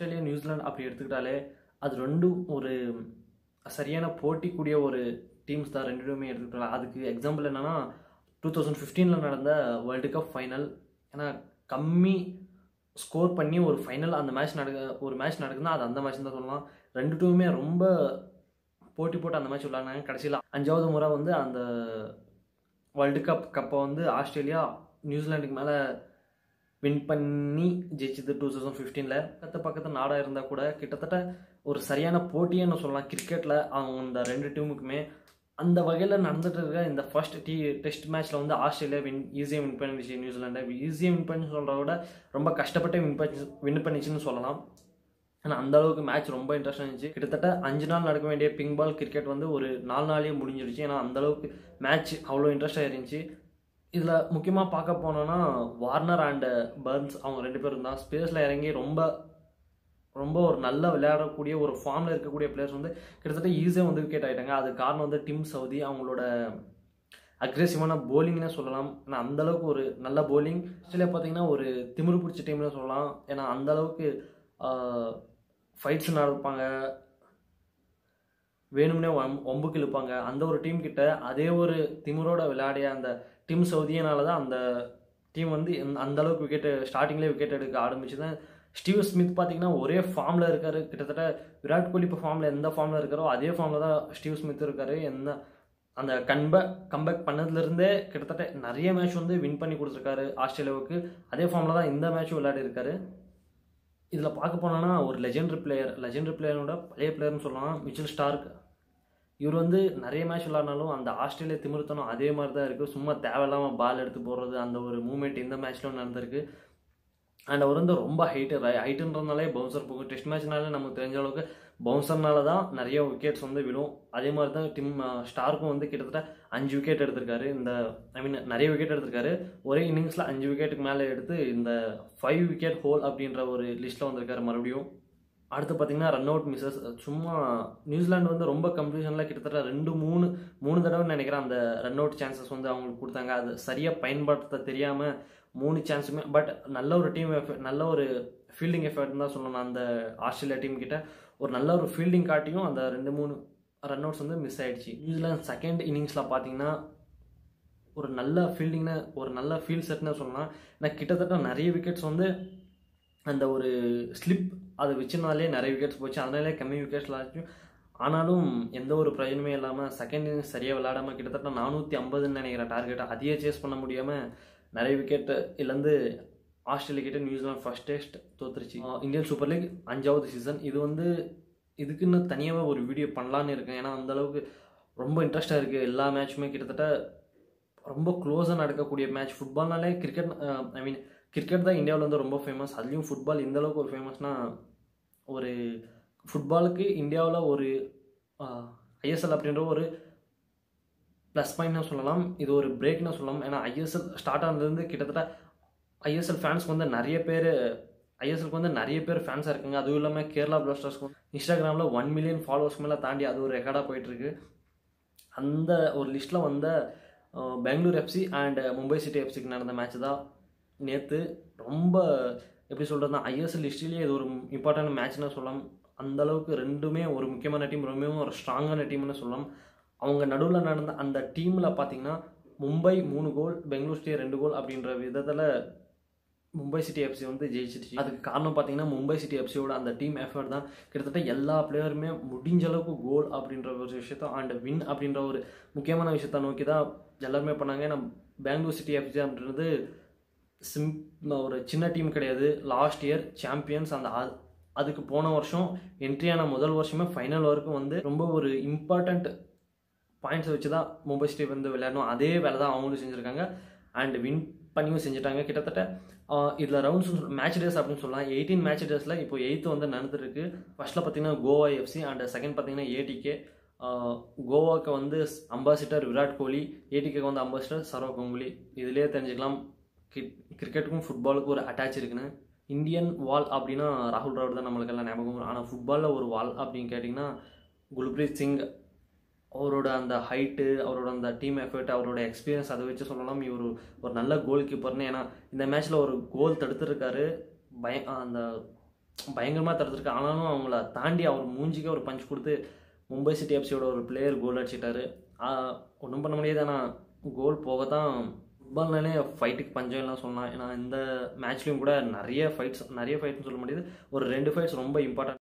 Australia New Zealand அப்படி எடுத்துக்கிட்டாலே அது ரெண்டும் ஒரு சரியான போட்டிக்கூடிய ஒரு டீம்ஸ் தான் ரெண்டுமே எடுத்துக்கிட்டாங்க அதுக்கு எக்ஸாம்பிள் என்னன்னா டூ தௌசண்ட் ஃபிஃப்டீனில் நடந்த வேர்ல்டு கப் ஃபைனல் ஏன்னா கம்மி ஸ்கோர் பண்ணி ஒரு ஃபைனல் அந்த மேட்ச் நடக்க ஒரு மேட்ச் நடக்குதுன்னா அது அந்த மேட்ச் தான் சொல்லலாம் ரெண்டு டீமுமே ரொம்ப போட்டி போட்டு அந்த மேட்ச் விளாட்னாங்க கடைசியில் அஞ்சாவது முறை வந்து அந்த வேர்ல்டு கப் கப்பை வந்து ஆஸ்திரேலியா நியூசிலாண்டுக்கு மேலே வின் பண்ணி ஜெயிச்சது டூ தௌசண்ட் ஃபிஃப்டீனில் பக்கத்து பக்கத்து நாடாக இருந்தால் கூட கிட்டத்தட்ட ஒரு சரியான போட்டின்னு சொல்லலாம் கிரிக்கெட்டில் அவங்க இந்த ரெண்டு டீமுக்குமே அந்த வகையில் நடந்துட்டு இருக்க இந்த ஃபர்ஸ்ட் டி டெஸ்ட் மேட்ச்சில் வந்து ஆஸ்திரேலியா வின் ஈஸியாக வின் பண்ணிடுச்சு நியூசிலாண்டை ஈஸியாக வின் பண்ணி சொல்கிறத விட ரொம்ப கஷ்டப்பட்டு வின் பண்ணி வின் பண்ணிச்சுன்னு சொல்லலாம் ஏன்னா அந்த அளவுக்கு மேட்ச் ரொம்ப இன்ட்ரெஸ்டாக இருந்துச்சு கிட்டத்தட்ட அஞ்சு நாள் நடக்க வேண்டிய பிங் பால் கிரிக்கெட் வந்து ஒரு நாலு நாளே முடிஞ்சிருச்சு ஏன்னா அந்த அளவுக்கு மேட்ச் அவ்வளோ இன்ட்ரெஸ்டாக இருந்துச்சு இதில் முக்கியமாக பார்க்க போனோன்னா வார்னர் அண்ட் பர்ன்ஸ் அவங்க ரெண்டு பேரும் தான் ஸ்பேஸில் இறங்கி ரொம்ப ரொம்ப ஒரு நல்ல விளையாடக்கூடிய ஒரு ஃபார்மில் இருக்கக்கூடிய பிளேயர்ஸ் வந்து கிட்டத்தட்ட ஈஸியாக வந்து விக்கெட் ஆகிட்டாங்க அது காரணம் வந்து டிம் சவுதி அவங்களோட அக்ரெசிவான போலிங்னே சொல்லலாம் ஏன்னா அந்தளவுக்கு ஒரு நல்ல போலிங் ஆஸ்திரேலியா பார்த்தீங்கன்னா ஒரு திமிரு பிடிச்ச டீம்னு சொல்லலாம் ஏன்னா அந்தளவுக்கு ஃபைட்ஸ் நடப்பாங்க வேணும்னே ஒம் ஒம்புக்கு இழுப்பாங்க அந்த ஒரு டீம் கிட்ட அதே ஒரு திமிரோட விளையாடிய அந்த டீம் சவுதியனால தான் அந்த டீம் வந்து இந்த- அந்த அளவுக்கு விக்கெட் ஸ்டார்டிங்லேயே விக்கெட் எடுக்க ஆரம்பிச்சு தான் ஸ்டீவ் ஸ்மித் பார்த்தீங்கன்னா ஒரே ஃபார்மில் இருக்காரு கிட்டத்தட்ட விராட் கோலி இப்போ ஃபார்மில் எந்த ஃபார்மில் இருக்காரோ அதே ஃபார்மில் தான் ஸ்டீவ் ஸ்மித் இருக்காரு எந்த அந்த கன்பேக் கம்பேக் பண்ணதுலேருந்தே கிட்டத்தட்ட நிறைய மேட்ச் வந்து வின் பண்ணி கொடுத்துருக்காரு ஆஸ்திரேலியாவுக்கு அதே ஃபார்மில் தான் இந்த மேட்சும் விளையாடி இருக்காரு இதில் பார்க்க போனோன்னா ஒரு லெஜெண்டரி பிளேயர் லெஜெண்டரி பிளேயரோட பழைய பிளேயர்னு சொல்லலாம் மிச்சல் ஸ்டார்க் இவர் வந்து நிறைய மேட்ச் விளாட்னாலும் அந்த ஆஸ்திரேலியா திமிர்த்தனம் அதே மாதிரி தான் இருக்குது சும்மா தேவையில்லாமல் பால் எடுத்து போடுறது அந்த ஒரு மூமெண்ட் இந்த மேட்ச்லும் நடந்திருக்கு அண்ட் அவர் வந்து ரொம்ப ஹைட்டு ஹைட்டுன்றதுனாலே பவுன்சர் போகும் டெஸ்ட் மேட்ச்னாலே நமக்கு தெரிஞ்ச அளவுக்கு பவுன்சர்னால தான் நிறைய விக்கெட்ஸ் வந்து விழும் அதே மாதிரி தான் டிம் ஸ்டார்க்கும் வந்து கிட்டத்தட்ட அஞ்சு விக்கெட் எடுத்திருக்காரு இந்த ஐ மீன் நிறைய விக்கெட் எடுத்திருக்காரு ஒரே இன்னிங்ஸில் அஞ்சு விக்கெட்டுக்கு மேலே எடுத்து இந்த ஃபைவ் விக்கெட் ஹோல் அப்படின்ற ஒரு லிஸ்ட்டில் வந்திருக்காரு மறுபடியும் அடுத்து பார்த்தீங்கன்னா ரன் அவுட் மிஸ்ஸஸ் சும்மா நியூசிலாந்து வந்து ரொம்ப கன்ஃபியூஷனில் கிட்டத்தட்ட ரெண்டு மூணு மூணு தடவை நினைக்கிறேன் அந்த ரன் அவுட் சான்சஸ் வந்து அவங்களுக்கு கொடுத்தாங்க அது சரியாக பயன்படுத்த தெரியாமல் மூணு சான்ஸுமே பட் நல்ல ஒரு டீம் எஃபர்ட் நல்ல ஒரு ஃபீல்டிங் எஃபர்ட் தான் சொல்லணும் அந்த ஆஸ்திரேலியா டீம் கிட்ட ஒரு நல்ல ஒரு ஃபீல்டிங் காட்டியும் அந்த ரெண்டு மூணு ரன் அவுட்ஸ் வந்து மிஸ் ஆயிடுச்சு நியூசிலாந்து செகண்ட் இன்னிங்ஸில் பார்த்தீங்கன்னா ஒரு நல்ல ஃபீல்டிங்னு ஒரு நல்ல ஃபீல்ட் செட்னு சொல்லலாம் ஏன்னா கிட்டத்தட்ட நிறைய விக்கெட்ஸ் வந்து அந்த ஒரு ஸ்லிப் அதை வச்சனாலே நிறைய விக்கெட்ஸ் போச்சு அதனாலே கம்மி விக்கெட்ஸ்லாம் ஆச்சு ஆனாலும் எந்த ஒரு பிரயோஜனமே இல்லாமல் செகண்ட் இன்னிங்ஸ் சரியாக விளையாடாமல் கிட்டத்தட்ட நானூற்றி ஐம்பதுன்னு நினைக்கிறேன் டார்கெட் அதையே சேஸ் பண்ண முடியாமல் நிறைய விக்கெட்டு இழந்து ஆஸ்திரேலியா கிட்ட நியூசிலாந்து ஃபர்ஸ்ட் டெஸ்ட் தோத்துருச்சு ஆஹ் இந்தியன் சூப்பர் லீக் அஞ்சாவது சீசன் இது வந்து இதுக்குன்னு தனியாகவே ஒரு வீடியோ பண்ணலான்னு இருக்கேன் ஏன்னா அந்த அளவுக்கு ரொம்ப இன்ட்ரெஸ்டாக இருக்குது எல்லா மேட்சுமே கிட்டத்தட்ட ரொம்ப க்ளோஸாக நடக்கக்கூடிய மேட்ச் ஃபுட்பால்னாலே கிரிக்கெட் ஐ மீன் கிரிக்கெட் தான் இந்தியாவில் வந்து ரொம்ப ஃபேமஸ் அதுலேயும் ஃபுட்பால் இந்த அளவுக்கு ஒரு ஃபேமஸ்னால் ஒரு ஃபுட்பாலுக்கு இந்தியாவில் ஒரு ஐஎஸ்எல் அப்படின்ற ஒரு ப்ளஸ் பாயிண்ட்னு சொல்லலாம் இது ஒரு பிரேக்னு சொல்லலாம் ஏன்னா ஐஎஸ்எல் ஸ்டார்ட் ஆனதுலேருந்து கிட்டத்தட்ட ஐஎஸ்எல் ஃபேன்ஸ்க்கு வந்து நிறைய பேர் ஐஎஸ்எல்க்கு வந்து நிறைய பேர் ஃபேன்ஸாக இருக்குங்க அதுவும் இல்லாமல் கேரளா பிளாஸ்டர்ஸ்க்கு இன்ஸ்டாகிராமில் ஒன் மில்லியன் ஃபாலோவர்ஸ் மேலே தாண்டி அது ஒரு ரெக்கார்டாக போயிட்டுருக்கு அந்த ஒரு லிஸ்ட்டில் வந்த ah, Bengaluru FC and Mumbai City எஃப்சிக்கு நடந்த மேட்ச் தான் நேற்று ரொம்ப எப்படி சொல்கிறதுனா ஐஎஸ்எல் ஹிஸ்ட்ரியிலேயே இது ஒரு இம்பார்ட்டன்ட் மேட்ச்னு சொல்லலாம் அந்த அளவுக்கு ரெண்டுமே ஒரு முக்கியமான டீம் ரொம்பவும் ஒரு ஸ்ட்ராங்கான டீம்னு சொல்லலாம் அவங்க நடுவில் நடந்த அந்த டீமில் பார்த்தீங்கன்னா மும்பை மூணு கோல் பெங்களூர் சிட்டி ரெண்டு கோல் அப்படின்ற விதத்தில் மும்பை சிட்டி எஃப்சி வந்து ஜெயிச்சிருச்சு அதுக்கு காரணம் பார்த்தீங்கன்னா மும்பை சிட்டி எஃப்சியோட அந்த டீம் எஃபர்ட் தான் கிட்டத்தட்ட எல்லா பிளேயருமே முடிஞ்ச அளவுக்கு கோல் அப்படின்ற ஒரு விஷயத்த அண்ட் வின் அப்படின்ற ஒரு முக்கியமான விஷயத்த நோக்கி தான் எல்லாருமே பண்ணாங்க ஏன்னா பெங்களூர் சிட்டி எஃப்சி அப்படின்றது சிம் ஒரு சின்ன டீம் கிடையாது லாஸ்ட் இயர் சாம்பியன்ஸ் அந்த அ- அதுக்கு போன வருஷம் என்ட்ரியான முதல் வருஷமே ஃபைனல் வரைக்கும் வந்து ரொம்ப ஒரு இம்பார்ட்டண்ட் பாயிண்ட்ஸை வச்சு தான் மும்பை சிட்டி வந்து விளையாடணும் அதே வேலை தான் அவங்களும் செஞ்சுருக்காங்க அண்ட் வின் பண்ணியும் செஞ்சுட்டாங்க கிட்டத்தட்ட இதில் ரவுண்ட்ஸ் மேட்ச் டேஸ் அப்படின்னு சொல்லலாம் எயிட்டீன் மேட்ச் டேஸில் இப்போ எயித்து வந்து நடந்துருக்கு ஃபர்ஸ்ட்டில் பார்த்தீங்கன்னா கோவா எஃப்சி அண்ட் செகண்ட் பார்த்தீங்கன்னா ஏடிகே கோவாக்கு வந்து அம்பாசிடர் விராட் கோலி ஏடிகேக்கு வந்து அம்பாசிடர் சரவ் கங்குலி இதுலேயே தெரிஞ்சுக்கலாம் கிட் கிரிக்கெட்டுக்கும் ஃபுட்பாலுக்கும் ஒரு அட்டாச் இருக்குன்னு இந்தியன் வால் அப்படின்னா ராகுல் டிராவிட் தான் நம்மளுக்கு எல்லாம் ஞாபகம் வரும் ஆனால் ஃபுட்பாலில் ஒரு வால் அப்படின்னு கேட்டிங்கன்னா குல்பிரீத் சிங் அவரோட அந்த ஹைட்டு அவரோட அந்த டீம் எஃபர்ட் அவரோட எக்ஸ்பீரியன்ஸ் அதை வச்சு சொல்லலாம் இவர் ஒரு நல்ல கோல் கீப்பர்னு ஏன்னா இந்த மேட்ச்சில் ஒரு கோல் தடுத்துருக்காரு பய அந்த பயங்கரமாக தடுத்துருக்கு ஆனாலும் அவங்கள தாண்டி அவர் மூஞ்சிக்கு ஒரு பஞ்ச் கொடுத்து மும்பை சிட்டி எஃப்சியோட ஒரு பிளேயர் கோல் அடிச்சிட்டாரு ஒன்றும் பண்ண முடியாது ஆனால் கோல் போக தான் ஃபுட்பால்னாலே ஃபைட்டுக்கு பஞ்சம் எல்லாம் சொல்லலாம் ஏன்னா இந்த மேட்ச்லேயும் கூட நிறைய ஃபைட்ஸ் நிறைய ஃபைட்னு சொல்ல முடியாது ஒரு ரெண்டு ஃபைட்ஸ் ரொம்ப இம்பார்ட்டன்ட்